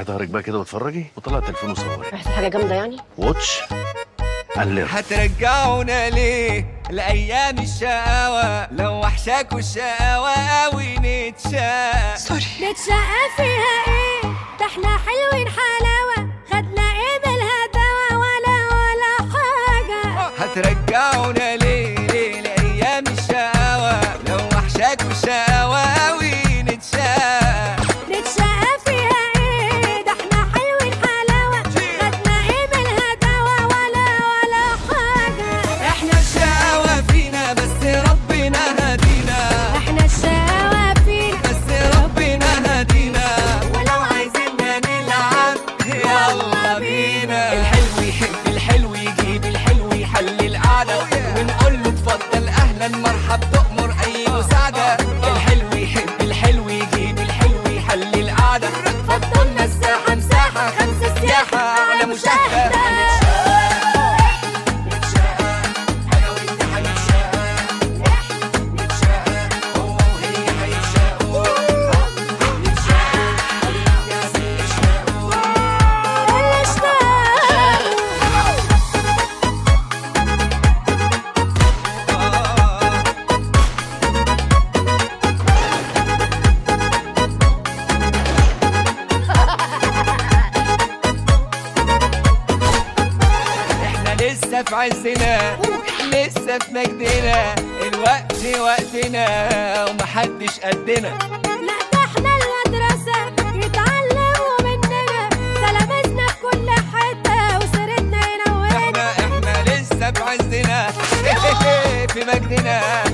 ظهرك بقى كده واتفرجي وطلع التليفون وصوري عايزة حاجة جامدة يعني؟ واتش قلب هترجعونا ليه لأيام الشقاوة لو وحشاكوا الشقاوة أوي نتشاق نتشقى فيها ايه ده احنا حلوين حلاوة خدنا ايه بالهداوة ولا ولا حاجة هترجعونا ليه ليه لأيام الشقاوة لو وحشاكوا الشقاوة أوي نتشاق نتشقى فيها ايه ده احنا حلوين حلاوة خدنا ايه بالهداوة ولا ولا حاجة احنا الشقاوة فينا بس ربنا هدينا احنا الشقاوة فينا بس ربنا هدينا ولو عايزيننا نلعب يلا بينا الحلو يحب الحلو يجيب الحلو يحل القعدة ونقول له اتفضل اهلا مرحب تؤمر اي مساعدة الحلو يحب الحلو يجيب الحلو يحل القعدة فضلنا الساحة مساحة خمسة سياحة على مشاهدة أنا وأنت هنتشاقى نتشاقى هو وهي هيتشاقوا احنا لسه في عزنا لسه في مجدنا الوقت وقتنا ومحدش قدنا لا ده احنا المدرسة يتعلموا مننا تلامذنا في كل حتة وسيرتنا ينورنا احنا احنا لسه في عزنا في مجدنا